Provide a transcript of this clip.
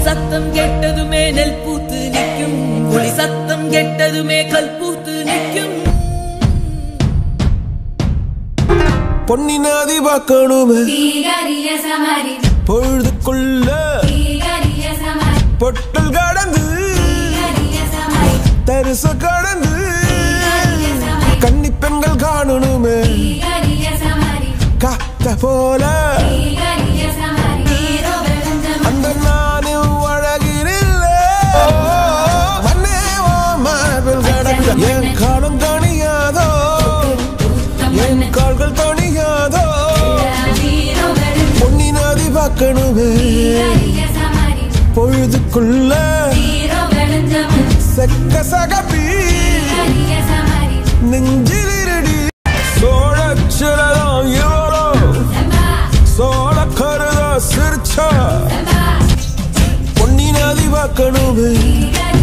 சத்தம் கெட்டதுமே நெல் பூத்து நிற்கும் புலி சத்தம் கெட்டதுமே கல் பூத்து நிற்கும் பொன்னி நதி பார்க்கணுமே தீகரிய சமரி பொழுதுக்குள்ள தீகரிய சமரி பொட்டல் கடந்து தீகரிய சமரி தரிச கடந்து தீகரிய சமரி கன்னி பெண்கள் காணணுமே தீகரிய சமரி காத்த போல தீகரிய சமரி நீரோ வெளுஞ்சம் அந்த நானும் அழகினில்லை மண்ணே ஓ மார்பில் கடக்க என் காலம் தணியாதோ என் கால்கள் தணியாதோ நீரோ வெளுஞ்சம் பொன்னி நதி பார்க்கணுமே தீகரிய சமரி பொழுதுக்குள்ள நீரோ வெளுஞ்சம் செக்க சகப்பி தீகரிய சமரி நெஞ்சிலிரடி சோழச்சிரதம் இவளோ சம்பா சோழ கருத சிரிச்சா சம்பா பொன்னி நதி பார்க்கணுமே தீகரிய